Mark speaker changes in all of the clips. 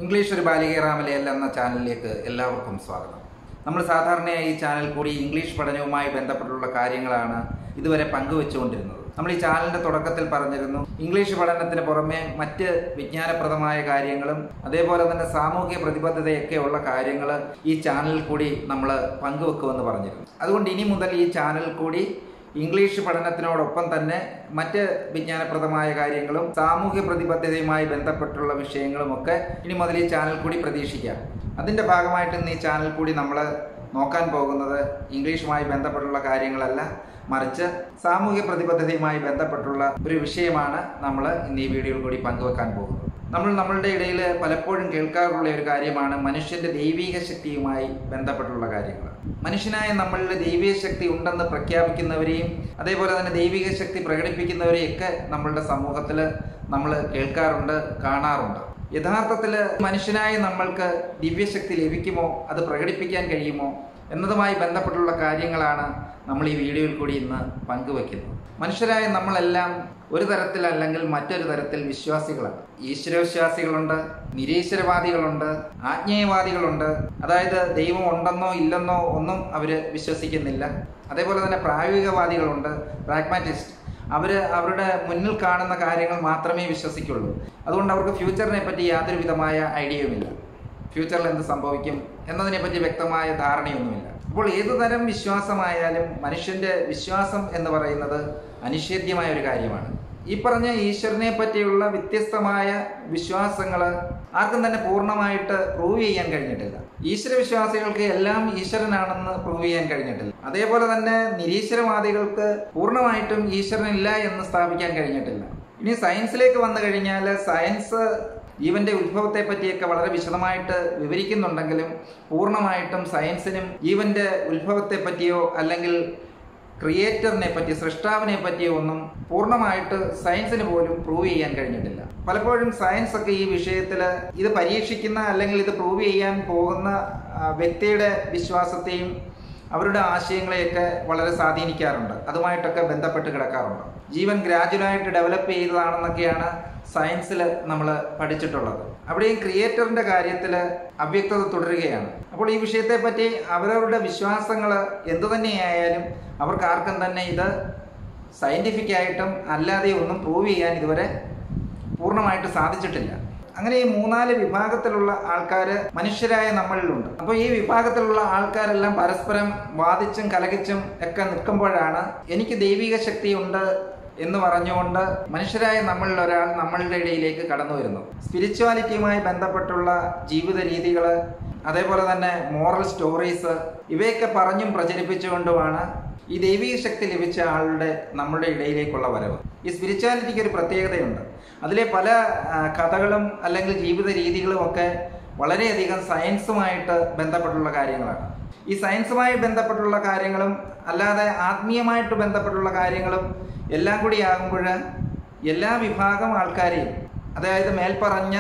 Speaker 1: English ഒരു ബാലികേറാമലയല്ല എന്ന ചാനലിലേക്ക് എല്ലാവർക്കും സ്വാഗതം നമ്മൾ സാധാരണയായി ഈ ചാനൽ കൂടി ഇംഗ്ലീഷ് പഠനവുമായി ബന്ധപ്പെട്ടുള്ള കാര്യങ്ങളാണ് ഇതുവരെ പങ്കുവെച്ചുകൊണ്ടിരുന്നത് നമ്മൾ ഈ ചാനലിന്റെ തുടക്കത്തിൽ പറഞ്ഞിരുന്നു ഇംഗ്ലീഷ് പഠനത്തിന് പുറമെ മറ്റ് വിജ്ഞാനപ്രദമായ കാര്യങ്ങളും അതേപോലെ തന്നെ സാമൂഹ്യ പ്രതിബദ്ധതയൊക്കെ ഉള്ള കാര്യങ്ങൾ ഈ ചാനലിൽ കൂടി നമ്മൾ പങ്കുവെക്കുമെന്ന് പറഞ്ഞിരുന്നു അതുകൊണ്ട് ഇനി മുതൽ ഈ ചാനൽ കൂടി ഇംഗ്ലീഷ് പഠനത്തിനോടൊപ്പം തന്നെ മറ്റ് വിജ്ഞാനപ്രദമായ കാര്യങ്ങളും സാമൂഹ്യ പ്രതിബദ്ധതയുമായി ബന്ധപ്പെട്ടുള്ള വിഷയങ്ങളുമൊക്കെ ഇനി മുതൽ ഈ ചാനൽ കൂടി പ്രതീക്ഷിക്കാം അതിൻ്റെ ഭാഗമായിട്ട് ഇന്ന് ഈ ചാനൽ കൂടി നമ്മൾ നോക്കാൻ പോകുന്നത് ഇംഗ്ലീഷുമായി ബന്ധപ്പെട്ടുള്ള കാര്യങ്ങളല്ല മറിച്ച് സാമൂഹ്യ പ്രതിബദ്ധതയുമായി ബന്ധപ്പെട്ടുള്ള ഒരു വിഷയമാണ് നമ്മൾ ഇന്ന് ഈ വീഡിയോയിൽ കൂടി പങ്കുവെക്കാൻ പോകുന്നത് നമ്മൾ നമ്മളുടെ ഇടയിൽ പലപ്പോഴും കേൾക്കാറുള്ള ഒരു കാര്യമാണ് മനുഷ്യന്റെ ദൈവിക ശക്തിയുമായി ബന്ധപ്പെട്ടുള്ള കാര്യങ്ങൾ മനുഷ്യനായ നമ്മളിൽ ദൈവിക ശക്തി ഉണ്ടെന്ന് പ്രഖ്യാപിക്കുന്നവരെയും അതേപോലെ തന്നെ ദൈവിക ശക്തി പ്രകടിപ്പിക്കുന്നവരെയൊക്കെ നമ്മളുടെ സമൂഹത്തിൽ നമ്മൾ കേൾക്കാറുണ്ട് കാണാറുണ്ട് യഥാർത്ഥത്തിൽ മനുഷ്യനായ നമ്മൾക്ക് ദിവ്യശക്തി ലഭിക്കുമോ അത് പ്രകടിപ്പിക്കാൻ കഴിയുമോ എന്നതുമായി ബന്ധപ്പെട്ടുള്ള കാര്യങ്ങളാണ് നമ്മൾ ഈ വീഡിയോയിൽ കൂടി ഇന്ന് പങ്കുവെക്കുന്നത് മനുഷ്യരായ നമ്മളെല്ലാം ഒരു തരത്തിൽ അല്ലെങ്കിൽ മറ്റൊരു തരത്തിൽ വിശ്വാസികളാണ് ഈശ്വരവിശ്വാസികളുണ്ട് നിരീശ്വരവാദികളുണ്ട് ആജ്ഞേയവാദികളുണ്ട് അതായത് ദൈവം ഉണ്ടെന്നോ ഇല്ലെന്നോ ഒന്നും അവർ വിശ്വസിക്കുന്നില്ല അതേപോലെ തന്നെ പ്രായോഗികവാദികളുണ്ട് പ്രാഗ്മാറ്റിസ്റ്റ് അവർ അവരുടെ മുന്നിൽ കാണുന്ന കാര്യങ്ങൾ മാത്രമേ വിശ്വസിക്കുള്ളൂ അതുകൊണ്ട് അവർക്ക് ഫ്യൂച്ചറിനെ പറ്റി യാതൊരു വിധമായ ഐഡിയയുമില്ല ഫ്യൂച്ചറിൽ എന്ത് സംഭവിക്കും എന്നതിനെപ്പറ്റി വ്യക്തമായ ധാരണയൊന്നുമില്ല അപ്പോൾ ഏതു തരം വിശ്വാസമായാലും മനുഷ്യന്റെ വിശ്വാസം എന്ന് പറയുന്നത് അനിഷേധ്യമായ ഒരു കാര്യമാണ് ഈ പറഞ്ഞ ഈശ്വരനെ പറ്റിയുള്ള വ്യത്യസ്തമായ വിശ്വാസങ്ങൾ ആർക്കും തന്നെ പൂർണ്ണമായിട്ട് പ്രൂവ് ചെയ്യാൻ കഴിഞ്ഞിട്ടില്ല ഈശ്വര വിശ്വാസികൾക്ക് എല്ലാം ഈശ്വരനാണെന്ന് പ്രൂവ് ചെയ്യാൻ കഴിഞ്ഞിട്ടില്ല അതേപോലെ തന്നെ നിരീശ്വരവാദികൾക്ക് പൂർണ്ണമായിട്ടും ഈശ്വരനില്ല എന്ന് സ്ഥാപിക്കാൻ കഴിഞ്ഞിട്ടില്ല ഇനി സയൻസിലേക്ക് വന്നു കഴിഞ്ഞാൽ സയൻസ് ജീവന്റെ ഉത്ഭവത്തെ പറ്റിയൊക്കെ വളരെ വിശദമായിട്ട് വിവരിക്കുന്നുണ്ടെങ്കിലും പൂർണ്ണമായിട്ടും സയൻസിനും ജീവന്റെ ഉത്ഭവത്തെ പറ്റിയോ അല്ലെങ്കിൽ ക്രിയേറ്ററിനെ പറ്റി സൃഷ്ടാവിനെ പറ്റിയോ ഒന്നും പൂർണ്ണമായിട്ട് സയൻസിന് പോലും പ്രൂവ് ചെയ്യാൻ കഴിഞ്ഞിട്ടില്ല പലപ്പോഴും സയൻസ് ഒക്കെ ഈ വിഷയത്തിൽ ഇത് പരീക്ഷിക്കുന്ന അല്ലെങ്കിൽ ഇത് പ്രൂവ് ചെയ്യാൻ പോകുന്ന വ്യക്തിയുടെ വിശ്വാസത്തെയും അവരുടെ ആശയങ്ങളെയൊക്കെ വളരെ സ്വാധീനിക്കാറുണ്ട് അതുമായിട്ടൊക്കെ ബന്ധപ്പെട്ട് കിടക്കാറുണ്ട് ജീവൻ ഗ്രാജുവലായിട്ട് ഡെവലപ്പ് ചെയ്തതാണെന്നൊക്കെയാണ് സയൻസിൽ നമ്മൾ പഠിച്ചിട്ടുള്ളത് അവിടെയും ക്രിയേറ്ററിന്റെ കാര്യത്തിൽ അവ്യക്തത തുടരുകയാണ് അപ്പോൾ ഈ വിഷയത്തെ പറ്റി അവരവരുടെ വിശ്വാസങ്ങൾ എന്തു തന്നെയായാലും അവർക്ക് ആർക്കും തന്നെ ഇത് സയന്റിഫിക് ആയിട്ടും അല്ലാതെ ഒന്നും പ്രൂവ് ചെയ്യാൻ ഇതുവരെ പൂർണ്ണമായിട്ട് സാധിച്ചിട്ടില്ല അങ്ങനെ ഈ മൂന്നാല് വിഭാഗത്തിലുള്ള ആൾക്കാർ മനുഷ്യരായ നമ്മളിലുണ്ട് അപ്പോൾ ഈ വിഭാഗത്തിലുള്ള ആൾക്കാരെല്ലാം പരസ്പരം വാദിച്ചും കലകിച്ചും ഒക്കെ നിൽക്കുമ്പോഴാണ് എനിക്ക് ദൈവിക ശക്തിയുണ്ട് എന്ന് പറഞ്ഞുകൊണ്ട് മനുഷ്യരായ നമ്മളിൽ ഒരാൾ നമ്മളുടെ ഇടയിലേക്ക് കടന്നു വരുന്നു സ്പിരിച്വാലിറ്റിയുമായി ബന്ധപ്പെട്ടുള്ള ജീവിത രീതികൾ അതേപോലെ തന്നെ മോറൽ സ്റ്റോറീസ് ഇവയൊക്കെ പറഞ്ഞും പ്രചരിപ്പിച്ചുകൊണ്ടുമാണ് ഈ ദൈവിക ശക്തി ലഭിച്ച ആളുടെ നമ്മുടെ ഇടയിലേക്കുള്ള വരവ് ഈ സ്പിരിച്വാലിറ്റിക്ക് ഒരു പ്രത്യേകതയുണ്ട് അതിലെ പല കഥകളും അല്ലെങ്കിൽ ജീവിത രീതികളും ഒക്കെ വളരെയധികം സയൻസുമായിട്ട് ബന്ധപ്പെട്ടുള്ള കാര്യങ്ങളാണ് ഈ സയൻസുമായി ബന്ധപ്പെട്ടുള്ള കാര്യങ്ങളും അല്ലാതെ ആത്മീയമായിട്ട് ബന്ധപ്പെട്ടുള്ള കാര്യങ്ങളും എല്ലാം കൂടി ആകുമ്പോൾ എല്ലാ വിഭാഗം ആൾക്കാരെയും അതായത് മേൽപ്പറഞ്ഞ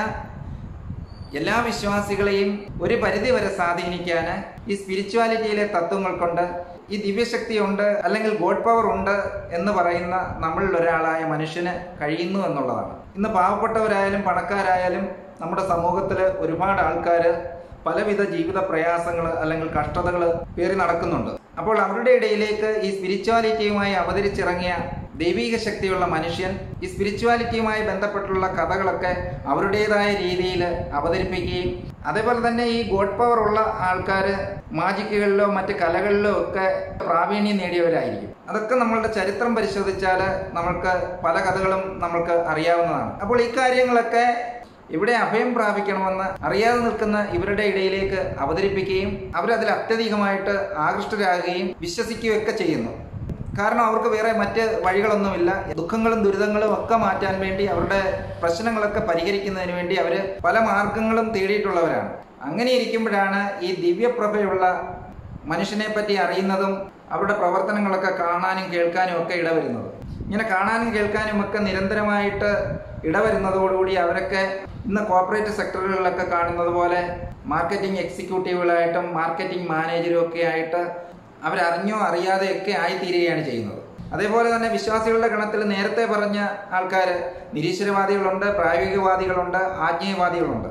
Speaker 1: എല്ലാ വിശ്വാസികളെയും ഒരു പരിധി വരെ സ്വാധീനിക്കാൻ ഈ സ്പിരിച്വാലിറ്റിയിലെ തത്വങ്ങൾ കൊണ്ട് ഈ ദിവ്യശക്തി ഉണ്ട് അല്ലെങ്കിൽ ഗോഡ് പവർ ഉണ്ട് എന്ന് പറയുന്ന നമ്മളിൽ ഒരാളായ മനുഷ്യന് കഴിയുന്നു എന്നുള്ളതാണ് ഇന്ന് പാവപ്പെട്ടവരായാലും പണക്കാരായാലും നമ്മുടെ സമൂഹത്തിൽ ഒരുപാട് ആൾക്കാർ പലവിധ ജീവിത പ്രയാസങ്ങൾ അല്ലെങ്കിൽ കഷ്ടതകൾ പേറി നടക്കുന്നുണ്ട് അപ്പോൾ അവരുടെ ഇടയിലേക്ക് ഈ സ്പിരിച്വാലിറ്റിയുമായി അവതരിച്ചിറങ്ങിയ ദൈവിക ശക്തിയുള്ള മനുഷ്യൻ ഈ സ്പിരിച്വാലിറ്റിയുമായി ബന്ധപ്പെട്ടുള്ള കഥകളൊക്കെ അവരുടേതായ രീതിയിൽ അവതരിപ്പിക്കുകയും അതേപോലെ തന്നെ ഈ ഗോഡ് പവർ ഉള്ള ആൾക്കാർ മാജിക്കുകളിലോ മറ്റ് കലകളിലോ ഒക്കെ പ്രാവീണ്യം നേടിയവരായിരിക്കും അതൊക്കെ നമ്മളുടെ ചരിത്രം പരിശോധിച്ചാൽ നമ്മൾക്ക് പല കഥകളും നമ്മൾക്ക് അറിയാവുന്നതാണ് അപ്പോൾ ഈ കാര്യങ്ങളൊക്കെ ഇവിടെ അഭയം പ്രാപിക്കണമെന്ന് അറിയാതെ നിൽക്കുന്ന ഇവരുടെ ഇടയിലേക്ക് അവതരിപ്പിക്കുകയും അവരതിൽ അത്യധികമായിട്ട് ആകൃഷ്ടരാകുകയും വിശ്വസിക്കുകയൊക്കെ ചെയ്യുന്നു കാരണം അവർക്ക് വേറെ മറ്റ് വഴികളൊന്നുമില്ല ദുഃഖങ്ങളും ദുരിതങ്ങളും ഒക്കെ മാറ്റാൻ വേണ്ടി അവരുടെ പ്രശ്നങ്ങളൊക്കെ പരിഹരിക്കുന്നതിന് വേണ്ടി അവർ പല മാർഗങ്ങളും തേടിയിട്ടുള്ളവരാണ് അങ്ങനെ ഇരിക്കുമ്പോഴാണ് ഈ ദിവ്യപ്രഭയുള്ള മനുഷ്യനെ പറ്റി അറിയുന്നതും അവരുടെ പ്രവർത്തനങ്ങളൊക്കെ കാണാനും കേൾക്കാനും ഒക്കെ ഇടവരുന്നത് ഇങ്ങനെ കാണാനും കേൾക്കാനും ഒക്കെ നിരന്തരമായിട്ട് ഇടവരുന്നതോടുകൂടി അവരൊക്കെ ഇന്ന് കോർപ്പറേറ്റ് സെക്ടറുകളിലൊക്കെ കാണുന്നത് പോലെ മാർക്കറ്റിംഗ് എക്സിക്യൂട്ടീവുകളായിട്ടും മാർക്കറ്റിംഗ് മാനേജരും ഒക്കെ ആയിട്ട് അവരറിഞ്ഞോ അറിയാതെയൊക്കെ ആയിത്തീരുകയാണ് ചെയ്യുന്നത് അതേപോലെ തന്നെ വിശ്വാസികളുടെ ഗണത്തിൽ നേരത്തെ പറഞ്ഞ ആൾക്കാർ നിരീശ്വരവാദികളുണ്ട് പ്രായോഗികവാദികളുണ്ട് ആജ്ഞേയവാദികളുണ്ട്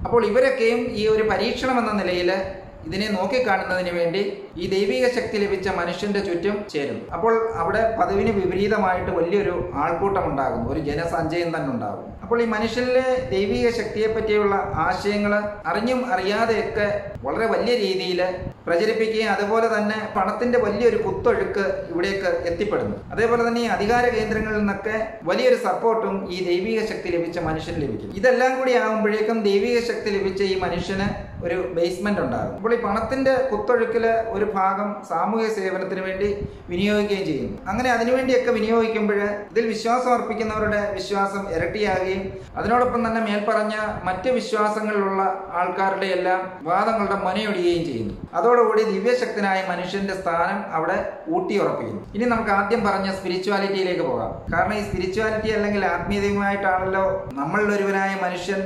Speaker 1: അപ്പോൾ ഇവരൊക്കെയും ഈ ഒരു പരീക്ഷണം എന്ന നിലയിൽ ഇതിനെ നോക്കിക്കാണുന്നതിന് വേണ്ടി ഈ ദൈവിക ശക്തി ലഭിച്ച മനുഷ്യന്റെ ചുറ്റും ചേരുന്നു അപ്പോൾ അവിടെ പതിവിന് വിപരീതമായിട്ട് വലിയൊരു ആൾക്കൂട്ടം ഉണ്ടാകുന്നു ഒരു ജനസഞ്ചയം തന്നെ ഉണ്ടാകും അപ്പോൾ ഈ മനുഷ്യനിലെ ദൈവിക ശക്തിയെ പറ്റിയുള്ള ആശയങ്ങൾ അറിഞ്ഞും അറിയാതെയൊക്കെ വളരെ വലിയ രീതിയിൽ പ്രചരിപ്പിക്കുകയും അതുപോലെ തന്നെ പണത്തിന്റെ വലിയൊരു കുത്തൊഴുക്ക് ഇവിടേക്ക് എത്തിപ്പെടുന്നു അതേപോലെ തന്നെ ഈ അധികാര കേന്ദ്രങ്ങളിൽ നിന്നൊക്കെ വലിയൊരു സപ്പോർട്ടും ഈ ദൈവിക ശക്തി ലഭിച്ച മനുഷ്യന് ലഭിക്കും ഇതെല്ലാം കൂടി ആകുമ്പോഴേക്കും ദൈവിക ശക്തി ലഭിച്ച ഈ മനുഷ്യന് ഒരു ബേസ്മെന്റ് ഉണ്ടാകും അപ്പോൾ ഈ പണത്തിന്റെ കുത്തൊഴുക്കില് ഒരു ഭാഗം സാമൂഹിക സേവനത്തിന് വേണ്ടി വിനിയോഗിക്കുകയും ചെയ്യുന്നു അങ്ങനെ അതിനുവേണ്ടിയൊക്കെ വിനിയോഗിക്കുമ്പോൾ ഇതിൽ വിശ്വാസം അർപ്പിക്കുന്നവരുടെ വിശ്വാസം ഇരട്ടിയാകുകയും അതിനോടൊപ്പം തന്നെ മേൽപ്പറഞ്ഞ മറ്റ് വിശ്വാസങ്ങളിലുള്ള ആൾക്കാരുടെ എല്ലാം വാദങ്ങളുടെ മുനയൊടിയുകയും ചെയ്യുന്നു അതോടുകൂടി ദിവ്യശക്തനായ മനുഷ്യന്റെ സ്ഥാനം അവിടെ ഊട്ടിയുറപ്പിക്കുന്നു ഇനി നമുക്ക് ആദ്യം പറഞ്ഞ സ്പിരിച്വാലിറ്റിയിലേക്ക് പോകാം കാരണം ഈ സ്പിരിച്വാലിറ്റി അല്ലെങ്കിൽ ആത്മീയതയുമായിട്ടാണല്ലോ നമ്മളിൽ ഒരുവനായ മനുഷ്യൻ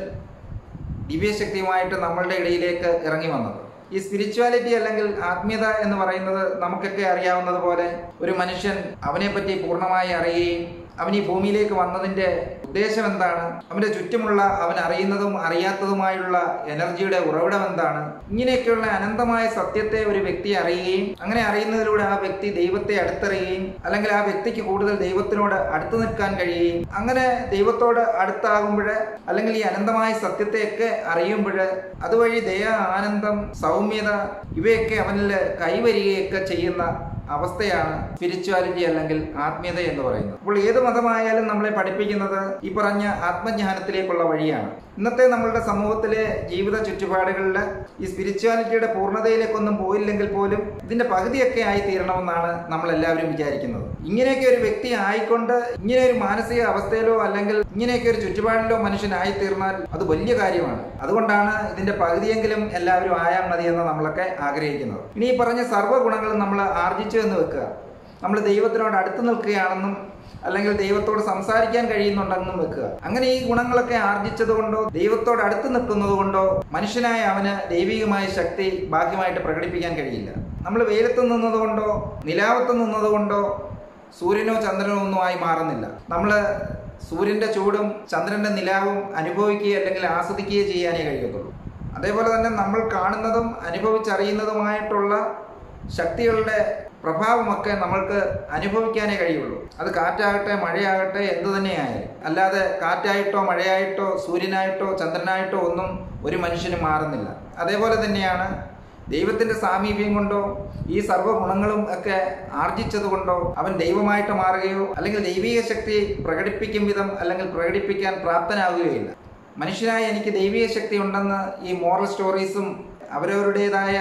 Speaker 1: ദിവ്യശക്തിയുമായിട്ട് നമ്മളുടെ ഇടയിലേക്ക് ഇറങ്ങി വന്നത് ഈ സ്പിരിച്വാലിറ്റി അല്ലെങ്കിൽ ആത്മീയത എന്ന് പറയുന്നത് നമുക്കൊക്കെ അറിയാവുന്നത് പോലെ ഒരു മനുഷ്യൻ അവനെപ്പറ്റി പൂർണ്ണമായി അറിയുകയും അവൻ ഈ ഭൂമിയിലേക്ക് വന്നതിന്റെ ഉദ്ദേശം എന്താണ് അവന്റെ ചുറ്റുമുള്ള അവൻ അറിയുന്നതും അറിയാത്തതുമായുള്ള എനർജിയുടെ ഉറവിടം എന്താണ് ഇങ്ങനെയൊക്കെയുള്ള അനന്തമായ സത്യത്തെ ഒരു വ്യക്തി അറിയുകയും അങ്ങനെ അറിയുന്നതിലൂടെ ആ വ്യക്തി ദൈവത്തെ അടുത്തറിയുകയും അല്ലെങ്കിൽ ആ വ്യക്തിക്ക് കൂടുതൽ ദൈവത്തിനോട് അടുത്തു നിൽക്കാൻ കഴിയുകയും അങ്ങനെ ദൈവത്തോട് അടുത്താകുമ്പോൾ അല്ലെങ്കിൽ ഈ അനന്തമായ സത്യത്തെയൊക്കെ അറിയുമ്പോൾ അതുവഴി ദയ ആനന്ദം സൗമ്യത ഇവയൊക്കെ അവനിൽ കൈവരികയൊക്കെ ചെയ്യുന്ന അവസ്ഥയാണ് സ്പിരിച്വാലിറ്റി അല്ലെങ്കിൽ ആത്മീയത എന്ന് പറയുന്നത് അപ്പോൾ ഏത് മതമായാലും നമ്മളെ പഠിപ്പിക്കുന്നത് ഈ പറഞ്ഞ ആത്മജ്ഞാനത്തിലേക്കുള്ള വഴിയാണ് ഇന്നത്തെ നമ്മളുടെ സമൂഹത്തിലെ ജീവിത ചുറ്റുപാടുകളിൽ ഈ സ്പിരിച്വാലിറ്റിയുടെ പൂർണ്ണതയിലേക്കൊന്നും പോയില്ലെങ്കിൽ പോലും ഇതിന്റെ പകുതിയൊക്കെ ആയി തീരണമെന്നാണ് നമ്മൾ എല്ലാവരും വിചാരിക്കുന്നത് ഇങ്ങനെയൊക്കെ ഒരു വ്യക്തി ആയിക്കൊണ്ട് ഇങ്ങനെ ഒരു മാനസിക അവസ്ഥയിലോ അല്ലെങ്കിൽ ഇങ്ങനെയൊക്കെ ഒരു ചുറ്റുപാടിലോ മനുഷ്യനായി തീർന്നാൽ അത് വലിയ കാര്യമാണ് അതുകൊണ്ടാണ് ഇതിന്റെ പകുതിയെങ്കിലും എല്ലാവരും ആയാൽ മതി എന്ന് നമ്മളൊക്കെ ആഗ്രഹിക്കുന്നത് ഇനി ഈ പറഞ്ഞ സർവ്വ ഗുണങ്ങളും നമ്മൾ ആർജിച്ചു എന്ന് വെക്കുക നമ്മൾ ദൈവത്തിനോട് അടുത്ത് നിൽക്കുകയാണെന്നും അല്ലെങ്കിൽ ദൈവത്തോട് സംസാരിക്കാൻ കഴിയുന്നുണ്ടെന്നും വെക്കുക അങ്ങനെ ഈ ഗുണങ്ങളൊക്കെ ആർജിച്ചത് കൊണ്ടോ ദൈവത്തോട് അടുത്ത് നിൽക്കുന്നത് കൊണ്ടോ മനുഷ്യനായ അവന് ദൈവികമായ ശക്തി ബാഹ്യമായിട്ട് പ്രകടിപ്പിക്കാൻ കഴിയില്ല നമ്മൾ വെയിലത്ത് നിന്നത് കൊണ്ടോ നിലാവത്ത് നിന്നത് കൊണ്ടോ സൂര്യനോ ചന്ദ്രനോ ഒന്നും ആയി മാറുന്നില്ല നമ്മൾ സൂര്യന്റെ ചൂടും ചന്ദ്രന്റെ നിലാവും അനുഭവിക്കുകയോ അല്ലെങ്കിൽ ആസ്വദിക്കുകയോ ചെയ്യാനേ കഴിയത്തുള്ളൂ അതേപോലെ തന്നെ നമ്മൾ കാണുന്നതും അനുഭവിച്ചറിയുന്നതുമായിട്ടുള്ള ശക്തികളുടെ പ്രഭാവമൊക്കെ നമ്മൾക്ക് അനുഭവിക്കാനേ കഴിയുള്ളൂ അത് കാറ്റാകട്ടെ മഴയാകട്ടെ എന്തു തന്നെയായാലും അല്ലാതെ കാറ്റായിട്ടോ മഴയായിട്ടോ സൂര്യനായിട്ടോ ചന്ദ്രനായിട്ടോ ഒന്നും ഒരു മനുഷ്യന് മാറുന്നില്ല അതേപോലെ തന്നെയാണ് ദൈവത്തിന്റെ സാമീപ്യം കൊണ്ടോ ഈ സർവ്വ ഗുണങ്ങളും ഒക്കെ ആർജിച്ചത് കൊണ്ടോ അവൻ ദൈവമായിട്ട് മാറുകയോ അല്ലെങ്കിൽ ദൈവിക ശക്തി പ്രകടിപ്പിക്കും വിധം അല്ലെങ്കിൽ പ്രകടിപ്പിക്കാൻ പ്രാപ്തനാവുകയില്ല മനുഷ്യനായ എനിക്ക് ദൈവിക ശക്തി ഉണ്ടെന്ന് ഈ മോറൽ സ്റ്റോറീസും അവരവരുടേതായ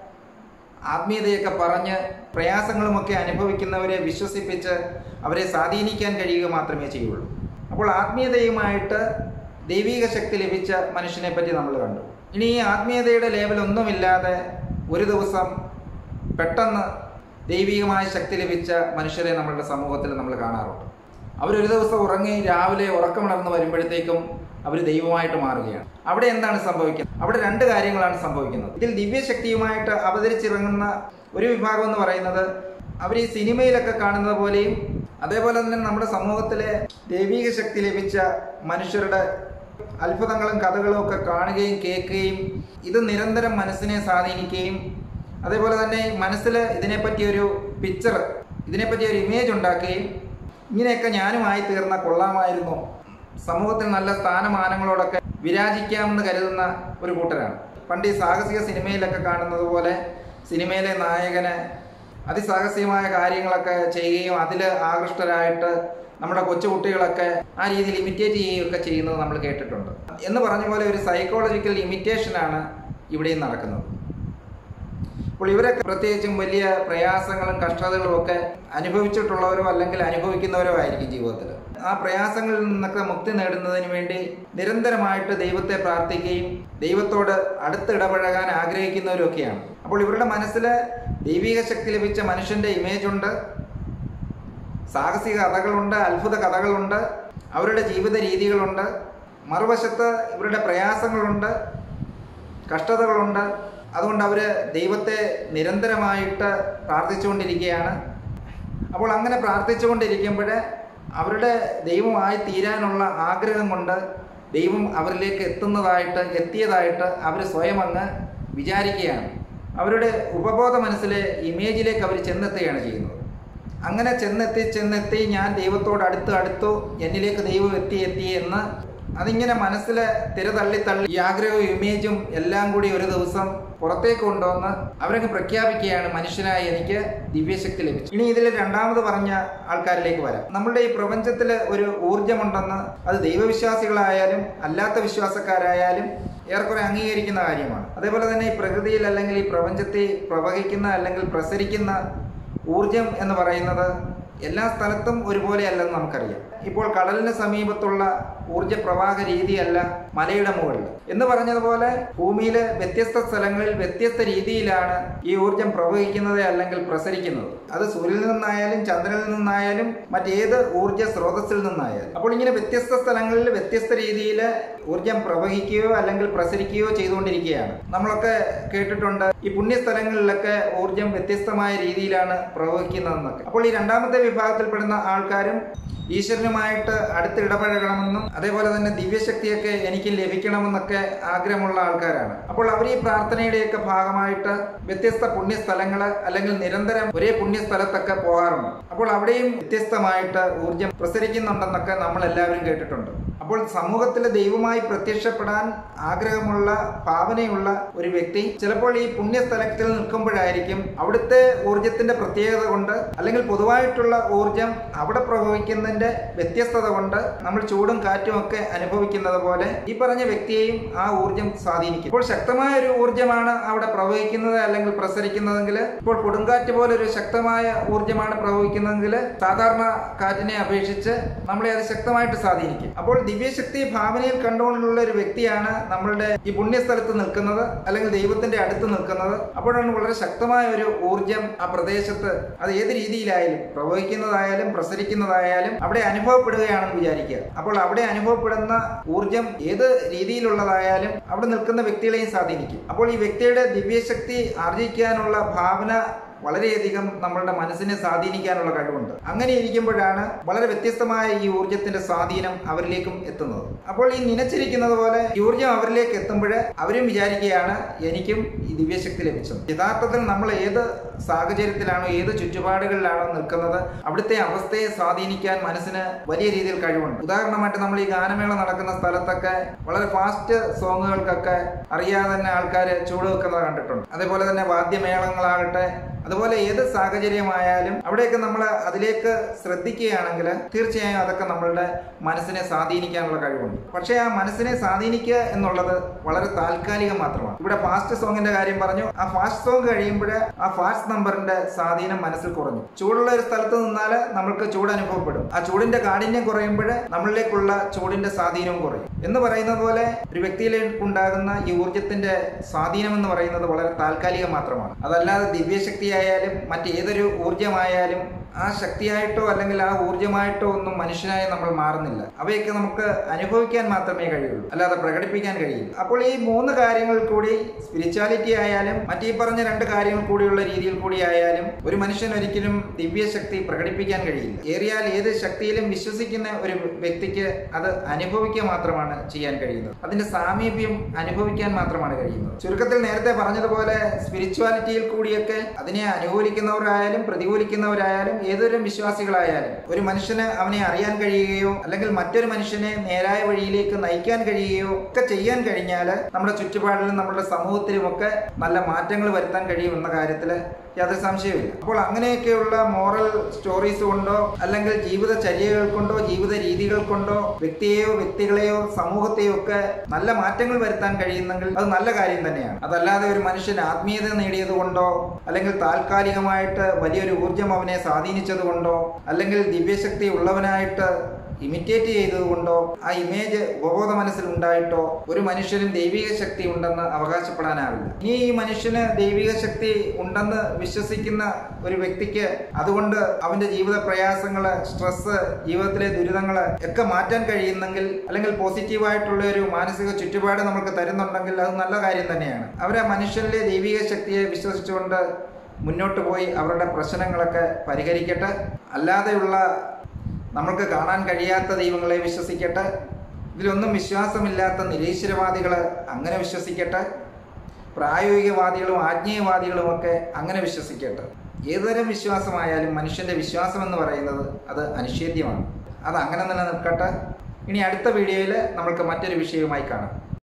Speaker 1: ആത്മീയതയൊക്കെ പറഞ്ഞ് പ്രയാസങ്ങളുമൊക്കെ അനുഭവിക്കുന്നവരെ വിശ്വസിപ്പിച്ച് അവരെ സ്വാധീനിക്കാൻ കഴിയുക മാത്രമേ ചെയ്യുള്ളൂ അപ്പോൾ ആത്മീയതയുമായിട്ട് ദൈവിക ശക്തി ലഭിച്ച മനുഷ്യനെ പറ്റി നമ്മൾ കണ്ടു ഇനി ഈ ആത്മീയതയുടെ ലേവൽ ഒന്നുമില്ലാതെ ഒരു ദിവസം പെട്ടെന്ന് ദൈവികമായ ശക്തി ലഭിച്ച മനുഷ്യരെ നമ്മളുടെ സമൂഹത്തിൽ നമ്മൾ കാണാറുണ്ട് അവരൊരു ദിവസം ഉറങ്ങി രാവിലെ ഉറക്കമുണർന്ന് വരുമ്പോഴത്തേക്കും അവർ ദൈവമായിട്ട് മാറുകയാണ് അവിടെ എന്താണ് സംഭവിക്കുന്നത് അവിടെ രണ്ട് കാര്യങ്ങളാണ് സംഭവിക്കുന്നത് ഇതിൽ ദിവ്യശക്തിയുമായിട്ട് അവതരിച്ചിറങ്ങുന്ന ഒരു വിഭാഗം എന്ന് പറയുന്നത് അവർ ഈ സിനിമയിലൊക്കെ കാണുന്നത് പോലെയും അതേപോലെ തന്നെ നമ്മുടെ സമൂഹത്തിലെ ദൈവിക ശക്തി ലഭിച്ച മനുഷ്യരുടെ അത്ഭുതങ്ങളും കഥകളും ഒക്കെ കാണുകയും കേൾക്കുകയും ഇത് നിരന്തരം മനസ്സിനെ സ്വാധീനിക്കുകയും അതേപോലെ തന്നെ മനസ്സിൽ ഇതിനെപ്പറ്റി ഒരു പിക്ചർ ഇതിനെപ്പറ്റി ഒരു ഇമേജ് ഉണ്ടാക്കുകയും ഇങ്ങനെയൊക്കെ ഞാനുമായി തീർന്ന കൊള്ളാമായിരുന്നു സമൂഹത്തിൽ നല്ല സ്ഥാനമാനങ്ങളോടൊക്കെ വിരാജിക്കാമെന്ന് കരുതുന്ന ഒരു കൂട്ടരാണ് പണ്ട് ഈ സാഹസിക സിനിമയിലൊക്കെ കാണുന്നത് പോലെ സിനിമയിലെ നായകന് അതിസാഹസികമായ കാര്യങ്ങളൊക്കെ ചെയ്യുകയും അതിൽ ആകൃഷ്ടരായിട്ട് നമ്മുടെ കൊച്ചുകുട്ടികളൊക്കെ ആ രീതിയിൽ ഇമിറ്റേറ്റ് ചെയ്യുകയൊക്കെ ചെയ്യുന്നത് നമ്മൾ കേട്ടിട്ടുണ്ട് എന്ന് പറഞ്ഞ പോലെ ഒരു സൈക്കോളജിക്കൽ ഇമിറ്റേഷനാണ് ഇവിടെയും നടക്കുന്നത് അപ്പോൾ ഇവരൊക്കെ പ്രത്യേകിച്ചും വലിയ പ്രയാസങ്ങളും കഷ്ടതകളും ഒക്കെ അനുഭവിച്ചിട്ടുള്ളവരോ അല്ലെങ്കിൽ അനുഭവിക്കുന്നവരോ ആയിരിക്കും ജീവിതത്തിൽ ആ പ്രയാസങ്ങളിൽ നിന്നൊക്കെ മുക്തി നേടുന്നതിന് വേണ്ടി നിരന്തരമായിട്ട് ദൈവത്തെ പ്രാർത്ഥിക്കുകയും ദൈവത്തോട് അടുത്ത് ഇടപഴകാൻ ആഗ്രഹിക്കുന്നവരും ഒക്കെയാണ് അപ്പോൾ ഇവരുടെ മനസ്സിൽ ദൈവിക ശക്തി ലഭിച്ച മനുഷ്യന്റെ ഇമേജ് ഉണ്ട് സാഹസിക കഥകളുണ്ട് അത്ഭുത കഥകളുണ്ട് അവരുടെ ജീവിത രീതികളുണ്ട് മറുവശത്ത് ഇവരുടെ പ്രയാസങ്ങളുണ്ട് കഷ്ടതകളുണ്ട് അതുകൊണ്ട് അവർ ദൈവത്തെ നിരന്തരമായിട്ട് പ്രാർത്ഥിച്ചുകൊണ്ടിരിക്കുകയാണ് അപ്പോൾ അങ്ങനെ പ്രാർത്ഥിച്ചുകൊണ്ടിരിക്കുമ്പോൾ അവരുടെ ദൈവമായി തീരാനുള്ള ആഗ്രഹം കൊണ്ട് ദൈവം അവരിലേക്ക് എത്തുന്നതായിട്ട് എത്തിയതായിട്ട് അവർ സ്വയം അങ്ങ് വിചാരിക്കുകയാണ് അവരുടെ ഉപബോധ മനസ്സിലെ ഇമേജിലേക്ക് അവർ ചെന്നെത്തുകയാണ് ചെയ്യുന്നത് അങ്ങനെ ചെന്നെത്തി ചെന്നെത്തി ഞാൻ ദൈവത്തോട് അടുത്ത് അടുത്തു എന്നിലേക്ക് ദൈവം എത്തി എത്തി എന്ന് അതിങ്ങനെ മനസ്സിൽ തിരതള്ളി തള്ളി ഈ ആഗ്രഹവും ഇമേജും എല്ലാം കൂടി ഒരു ദിവസം പുറത്തേക്ക് കൊണ്ടുവന്ന് അവരങ്ങ് പ്രഖ്യാപിക്കുകയാണ് മനുഷ്യനായി എനിക്ക് ദിവ്യശക്തി ലഭിച്ചു ഇനി ഇതിൽ രണ്ടാമത് പറഞ്ഞ ആൾക്കാരിലേക്ക് വരാം നമ്മുടെ ഈ പ്രപഞ്ചത്തിൽ ഒരു ഊർജമുണ്ടെന്ന് അത് ദൈവവിശ്വാസികളായാലും അല്ലാത്ത വിശ്വാസക്കാരായാലും ഏറെക്കുറെ അംഗീകരിക്കുന്ന കാര്യമാണ് അതേപോലെ തന്നെ ഈ പ്രകൃതിയിൽ അല്ലെങ്കിൽ ഈ പ്രപഞ്ചത്തിൽ പ്രവഹിക്കുന്ന അല്ലെങ്കിൽ പ്രസരിക്കുന്ന ഊർജം എന്ന് പറയുന്നത് എല്ലാ സ്ഥലത്തും ഒരുപോലെ അല്ലെന്ന് നമുക്കറിയാം ഇപ്പോൾ കടലിന് സമീപത്തുള്ള ഊർജ പ്രവാഹ രീതിയല്ല മലയുടെ മുകളിൽ എന്ന് പറഞ്ഞതുപോലെ ഭൂമിയിലെ വ്യത്യസ്ത സ്ഥലങ്ങളിൽ വ്യത്യസ്ത രീതിയിലാണ് ഈ ഊർജം പ്രവഹിക്കുന്നത് അല്ലെങ്കിൽ പ്രസരിക്കുന്നത് അത് സൂര്യനിൽ നിന്നായാലും ചന്ദ്രനിൽ നിന്നായാലും മറ്റേത് ഊർജ സ്രോതസ്സിൽ നിന്നായാലും അപ്പോൾ ഇങ്ങനെ വ്യത്യസ്ത സ്ഥലങ്ങളിൽ വ്യത്യസ്ത രീതിയിൽ ഊർജം പ്രവഹിക്കുകയോ അല്ലെങ്കിൽ പ്രസരിക്കുകയോ ചെയ്തുകൊണ്ടിരിക്കുകയാണ് നമ്മളൊക്കെ കേട്ടിട്ടുണ്ട് ഈ പുണ്യസ്ഥലങ്ങളിലൊക്കെ ഊർജം വ്യത്യസ്തമായ രീതിയിലാണ് പ്രവഹിക്കുന്നതെന്നൊക്കെ അപ്പോൾ ഈ രണ്ടാമത്തെ വിഭാഗത്തിൽപ്പെടുന്ന ആൾക്കാരും ഈശ്വരനുമായിട്ട് അടുത്തിടപഴകണമെന്നും അതേപോലെ തന്നെ ദിവ്യശക്തിയൊക്കെ എനിക്ക് ലഭിക്കണമെന്നൊക്കെ ആഗ്രഹമുള്ള ആൾക്കാരാണ് അപ്പോൾ അവർ ഈ പ്രാർത്ഥനയുടെയൊക്കെ ഭാഗമായിട്ട് വ്യത്യസ്ത പുണ്യസ്ഥലങ്ങൾ അല്ലെങ്കിൽ നിരന്തരം ഒരേ പുണ്യസ്ഥലത്തൊക്കെ പോകാറുണ്ട് അപ്പോൾ അവിടെയും വ്യത്യസ്തമായിട്ട് ഊർജം പ്രസരിക്കുന്നുണ്ടെന്നൊക്കെ നമ്മൾ എല്ലാവരും കേട്ടിട്ടുണ്ട് അപ്പോൾ സമൂഹത്തിൽ ദൈവമായി പ്രത്യക്ഷപ്പെടാൻ ആഗ്രഹമുള്ള ഭാവനയുള്ള ഒരു വ്യക്തി ചിലപ്പോൾ ഈ പുണ്യസ്ഥലത്തിൽ നിൽക്കുമ്പോഴായിരിക്കും അവിടുത്തെ ഊർജത്തിന്റെ പ്രത്യേകത കൊണ്ട് അല്ലെങ്കിൽ പൊതുവായിട്ടുള്ള ഊർജം അവിടെ പ്രവഹിക്കുന്നതിന്റെ വ്യത്യസ്തത കൊണ്ട് നമ്മൾ ചൂടും കാറ്റും ഒക്കെ അനുഭവിക്കുന്നത് പോലെ ഈ പറഞ്ഞ വ്യക്തിയെയും ആ ഊർജം സ്വാധീനിക്കും ഇപ്പോൾ ശക്തമായ ഒരു ഊർജമാണ് അവിടെ പ്രവഹിക്കുന്നത് അല്ലെങ്കിൽ പ്രസരിക്കുന്നതെങ്കിൽ ഇപ്പോൾ കൊടുങ്കാറ്റ് പോലെ ഒരു ശക്തമായ ഊർജമാണ് പ്രവഹിക്കുന്നതെങ്കിൽ സാധാരണ കാറ്റിനെ അപേക്ഷിച്ച് നമ്മളെ അത് ശക്തമായിട്ട് സ്വാധീനിക്കും അപ്പോൾ ദിവ്യശക്തി ഭാവനയിൽ കണ്ടുകൊണ്ടുള്ള ഒരു വ്യക്തിയാണ് നമ്മളുടെ ഈ പുണ്യസ്ഥലത്ത് നിൽക്കുന്നത് അല്ലെങ്കിൽ ദൈവത്തിന്റെ അടുത്ത് നിൽക്കുന്നത് അപ്പോഴാണ് വളരെ ശക്തമായ ഒരു ഊർജം ആ പ്രദേശത്ത് അത് ഏത് രീതിയിലായാലും പ്രവഹിക്കുന്നതായാലും പ്രസരിക്കുന്നതായാലും അവിടെ അനുഭവപ്പെടുകയാണെന്ന് വിചാരിക്കുക അപ്പോൾ അവിടെ അനുഭവപ്പെടുന്ന ഊർജം ഏത് രീതിയിലുള്ളതായാലും അവിടെ നിൽക്കുന്ന വ്യക്തികളെയും സ്വാധീനിക്കും അപ്പോൾ ഈ വ്യക്തിയുടെ ദിവ്യശക്തി ആർജിക്കാനുള്ള ഭാവന വളരെയധികം നമ്മളുടെ മനസ്സിനെ സ്വാധീനിക്കാനുള്ള കഴിവുണ്ട് അങ്ങനെ ഇരിക്കുമ്പോഴാണ് വളരെ വ്യത്യസ്തമായ ഈ ഊർജത്തിന്റെ സ്വാധീനം അവരിലേക്കും എത്തുന്നത് അപ്പോൾ ഈ നനച്ചിരിക്കുന്നത് പോലെ ഈ ഊർജം അവരിലേക്ക് എത്തുമ്പോൾ അവരും വിചാരിക്കുകയാണ് എനിക്കും ഈ ദിവ്യശക്തി ലഭിച്ചത് യഥാർത്ഥത്തിൽ നമ്മൾ ഏത് സാഹചര്യത്തിലാണോ ഏത് ചുറ്റുപാടുകളിലാണോ നിൽക്കുന്നത് അവിടുത്തെ അവസ്ഥയെ സ്വാധീനിക്കാൻ മനസ്സിന് വലിയ രീതിയിൽ കഴിവുണ്ട് ഉദാഹരണമായിട്ട് നമ്മൾ ഈ ഗാനമേള നടക്കുന്ന സ്ഥലത്തൊക്കെ വളരെ ഫാസ്റ്റ് സോങ്ങുകൾക്കൊക്കെ അറിയാതെ തന്നെ ആൾക്കാർ ചൂട് വെക്കുന്നത് കണ്ടിട്ടുണ്ട് അതേപോലെ തന്നെ വാദ്യമേളങ്ങളാകട്ടെ അതുപോലെ ഏത് സാഹചര്യമായാലും അവിടെയൊക്കെ നമ്മൾ അതിലേക്ക് ശ്രദ്ധിക്കുകയാണെങ്കിൽ തീർച്ചയായും അതൊക്കെ നമ്മളുടെ മനസ്സിനെ സ്വാധീനിക്കാനുള്ള കഴിവുണ്ട് പക്ഷേ ആ മനസ്സിനെ സ്വാധീനിക്കുക എന്നുള്ളത് വളരെ താൽക്കാലികം മാത്രമാണ് ഇവിടെ ഫാസ്റ്റ് സോങ്ങിന്റെ കാര്യം പറഞ്ഞു ആ ഫാസ്റ്റ് സോങ് കഴിയുമ്പോൾ ആ ഫാസ്റ്റ് നമ്പറിന്റെ സ്വാധീനം മനസ്സിൽ കുറഞ്ഞു ചൂടുള്ള ഒരു സ്ഥലത്ത് നിന്നാൽ നമ്മൾക്ക് ചൂട് അനുഭവപ്പെടും ആ ചൂടിന്റെ കാഠിന്യം കുറയുമ്പോൾ നമ്മളിലേക്കുള്ള ചൂടിന്റെ സ്വാധീനവും കുറയും എന്ന് പറയുന്നത് പോലെ ഒരു വ്യക്തിയിലേക്ക് ഉണ്ടാകുന്ന ഈ ഊർജത്തിന്റെ സ്വാധീനം എന്ന് പറയുന്നത് വളരെ താൽക്കാലികം മാത്രമാണ് അതല്ലാതെ ദിവ്യശക്തി ആയാലും മറ്റേതൊരു ഊർജമായാലും ആ ശക്തിയായിട്ടോ അല്ലെങ്കിൽ ആ ഊർജമായിട്ടോ ഒന്നും മനുഷ്യനായി നമ്മൾ മാറുന്നില്ല അവയൊക്കെ നമുക്ക് അനുഭവിക്കാൻ മാത്രമേ കഴിയുള്ളൂ അല്ലാതെ പ്രകടിപ്പിക്കാൻ കഴിയില്ല അപ്പോൾ ഈ മൂന്ന് കാര്യങ്ങൾ കൂടി സ്പിരിച്വാലിറ്റി ആയാലും മറ്റീ പറഞ്ഞ രണ്ട് കാര്യങ്ങൾ കൂടിയുള്ള രീതിയിൽ കൂടി ആയാലും ഒരു മനുഷ്യൻ ഒരിക്കലും ദിവ്യശക്തി പ്രകടിപ്പിക്കാൻ കഴിയില്ല ഏറിയാൽ ഏത് ശക്തിയിലും വിശ്വസിക്കുന്ന ഒരു വ്യക്തിക്ക് അത് അനുഭവിക്കുക മാത്രമാണ് ചെയ്യാൻ കഴിയുന്നത് അതിന്റെ സാമീപ്യം അനുഭവിക്കാൻ മാത്രമാണ് കഴിയുന്നത് ചുരുക്കത്തിൽ നേരത്തെ പറഞ്ഞതുപോലെ സ്പിരിച്വാലിറ്റിയിൽ കൂടിയൊക്കെ അതിനെ അനുകൂലിക്കുന്നവരായാലും പ്രതികൂലിക്കുന്നവരായാലും ഏതൊരു വിശ്വാസികളായാലും ഒരു മനുഷ്യന് അവനെ അറിയാൻ കഴിയുകയോ അല്ലെങ്കിൽ മറ്റൊരു മനുഷ്യനെ നേരായ വഴിയിലേക്ക് നയിക്കാൻ കഴിയുകയോ ഒക്കെ ചെയ്യാൻ കഴിഞ്ഞാൽ നമ്മുടെ ചുറ്റുപാടിലും നമ്മുടെ സമൂഹത്തിലും ഒക്കെ നല്ല മാറ്റങ്ങൾ വരുത്താൻ കഴിയും എന്ന കാര്യത്തിൽ യാതൊരു സംശയമില്ല അപ്പോൾ അങ്ങനെയൊക്കെയുള്ള മോറൽ സ്റ്റോറീസ് കൊണ്ടോ അല്ലെങ്കിൽ ജീവിതചര്യകൾ കൊണ്ടോ ജീവിത രീതികൾ കൊണ്ടോ വ്യക്തിയെയോ വ്യക്തികളെയോ സമൂഹത്തെയോ ഒക്കെ നല്ല മാറ്റങ്ങൾ വരുത്താൻ കഴിയുന്നെങ്കിൽ അത് നല്ല കാര്യം തന്നെയാണ് അതല്ലാതെ ഒരു മനുഷ്യൻ ആത്മീയത നേടിയത് കൊണ്ടോ അല്ലെങ്കിൽ താൽക്കാലികമായിട്ട് വലിയൊരു ഊർജം അവനെ സ്വാധീനിച്ചത് കൊണ്ടോ അല്ലെങ്കിൽ ദിവ്യശക്തി ഉള്ളവനായിട്ട് ഇമിറ്റേറ്റ് ചെയ്തതുകൊണ്ടോ ആ ഇമേജ് ഉപബോധ മനസ്സിൽ ഉണ്ടായിട്ടോ ഒരു മനുഷ്യനും ദൈവിക ശക്തി ഉണ്ടെന്ന് അവകാശപ്പെടാനാവില്ല ഇനി ഈ മനുഷ്യന് ദൈവിക ശക്തി ഉണ്ടെന്ന് വിശ്വസിക്കുന്ന ഒരു വ്യക്തിക്ക് അതുകൊണ്ട് അവന്റെ ജീവിത പ്രയാസങ്ങള് സ്ട്രെസ് ജീവിതത്തിലെ ദുരിതങ്ങള് ഒക്കെ മാറ്റാൻ കഴിയുന്നെങ്കിൽ അല്ലെങ്കിൽ പോസിറ്റീവായിട്ടുള്ള ഒരു മാനസിക ചുറ്റുപാട് നമുക്ക് തരുന്നുണ്ടെങ്കിൽ അത് നല്ല കാര്യം തന്നെയാണ് അവരെ മനുഷ്യനിലെ ദൈവിക ശക്തിയെ വിശ്വസിച്ചുകൊണ്ട് മുന്നോട്ട് പോയി അവരുടെ പ്രശ്നങ്ങളൊക്കെ പരിഹരിക്കട്ടെ അല്ലാതെയുള്ള നമ്മൾക്ക് കാണാൻ കഴിയാത്ത ദൈവങ്ങളെ വിശ്വസിക്കട്ടെ ഇതിലൊന്നും വിശ്വാസമില്ലാത്ത നിരീശ്വരവാദികൾ അങ്ങനെ വിശ്വസിക്കട്ടെ പ്രായോഗികവാദികളും ആജ്ഞേയവാദികളും ഒക്കെ അങ്ങനെ വിശ്വസിക്കട്ടെ ഏതുതരം വിശ്വാസമായാലും മനുഷ്യന്റെ വിശ്വാസം എന്ന് പറയുന്നത് അത് അനിഷേധ്യമാണ് അത് അങ്ങനെ തന്നെ നിൽക്കട്ടെ ഇനി അടുത്ത വീഡിയോയിൽ നമ്മൾക്ക് മറ്റൊരു വിഷയവുമായി കാണാം